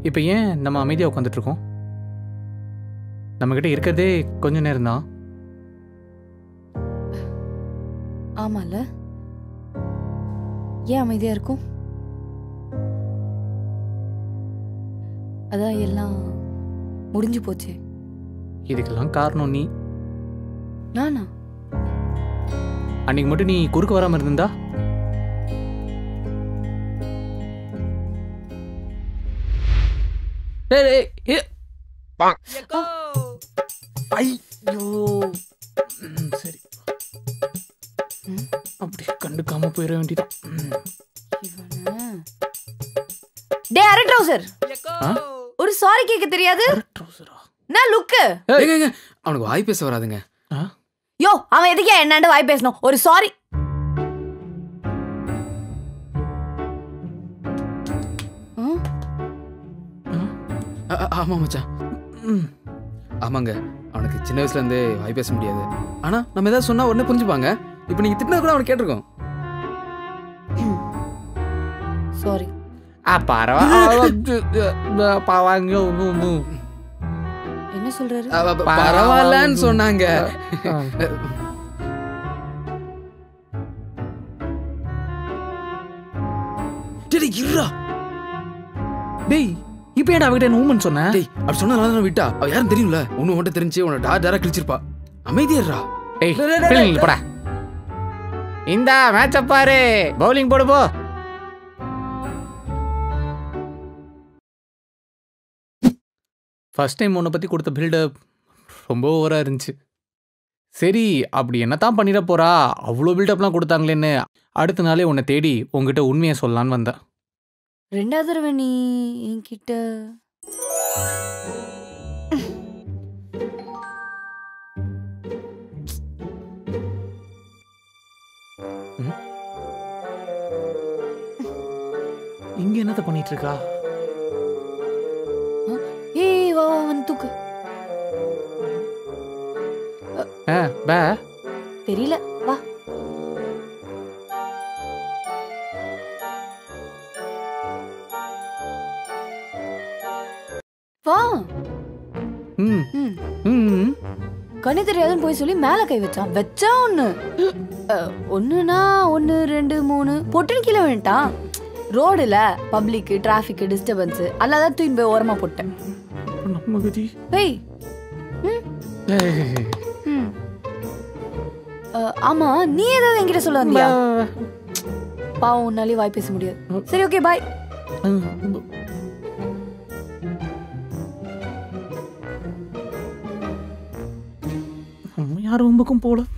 இப்போ ஏன் நம்ம அமைதியாக உட்காந்துட்டு இருக்கோம் நம்மக்கிட்ட இருக்கிறதே கொஞ்ச நேரம் தான் ஆமால ஏன் அமைதியா இருக்கும் அதான் எல்லாம் முடிஞ்சு போச்சு இதுக்கெல்லாம் காரணம் நீ நானா அன்னைக்கு மட்டும் நீ குறுக்க வராமல் இருந்தா டேய், டேய், ஏ. ஐயோ ம், சரி ம். அப்படியே கண்டுக்காம போயிட வேண்டியதான் ம். இவன டே அரை ட்ரௌசர் ஆ? ஒரு சாரி கேட்க தெரியாது trouser ஆ? நான் லுக்கு ஏங்க, ஏங்க, அவனுக்கு வாய் பேச வராதுங்க ஆ? யோ அவன் எதுக்கே என்னாண்டு வாய் பேசணும் ஒரு சாரி ஆ, ஆ, ஆமா மச்சான் ம். ஆமாங்க அவனுக்கு சின்ன வயசுல இருந்தே வாய் பேச முடியாது ஆனா நம்ம ஏதாவது சொன்னா உடனே புரிஞ்சுப்பாங்க இப்போ நீங்க திட்டினது கூட அவனுக்கு கேட்டிருக்கோம் சாரி ஆ பரவாயில்ல பாவாங்க ஒன்றும் ஒன்றும் என்ன சொல்றாரு அ, ப- பரவாயில்லன்னு சொன்னாங்க டேய் இருடா டேய் இப்போ ஏன்டா அவகிட்ட என்ன ஊமன் சொன்னேன் டேய் அப்படி சொன்னதுனால தான் விட்டா அவ யாரும் தெரியும்ல ஒண்ணு மட்டும் தெரிஞ்சு உன டா டேரா கிழிச்சிருப்பா அமைதியர்ரா டேய் டேய், டேய், டேய், பிள்ளைங்க போடா இந்த மேட்ச பாரு பவுலிங் போடு போ ஃபர்ஸ்ட் டைம் உன்னை பற்றி கொடுத்த பில்டப் ரொம்ப ஓவராக இருந்துச்சு சரி அப்படி என்னத்தான் பண்ணிட போறா அவ்வளோ பில்டப்லாம் கொடுத்தாங்களேன்னு அடுத்த நாளே உன்னை தேடி உங்ககிட்ட உண்மையை சொல்லலான்னு வந்தேன் ரெண்டாவது தடவை நீ என்கிட்ட இங்கே என்னத்த பண்ணிட்டு இருக்கா ஏய் வா வா, வந்து தூக்கு ஆ பே தெரியல வா வா ம் ம் ம் கண்ணு தெரியாதுன்னு போய் சொல்லி மேல கை வச்சான் வச்சா ஒண்ணு அஹ், ஒண்ணுனா ஒன்னு ரெண்டு மூணு பொட்டுன்னு கீழே விழுந்துட்டான் ரோடுல பப்ளிக் டிராஃபிக் டிஸ்டர்பன்ஸ் அல்லாதான் தூக்கி போய் ஓரமா போட்டேன் அப்ப நம்ம கதி ஏய் ம் ஏய். ம் அஹ், ஆமா நீ ஏதாவது என்கிட்ட சொல்ல வந்தியா பாவம் உன்னாலே வாய் பேச முடியாது சரி ஓகே பாய் நம்ம யாரும் ரொம்பக்கும் போல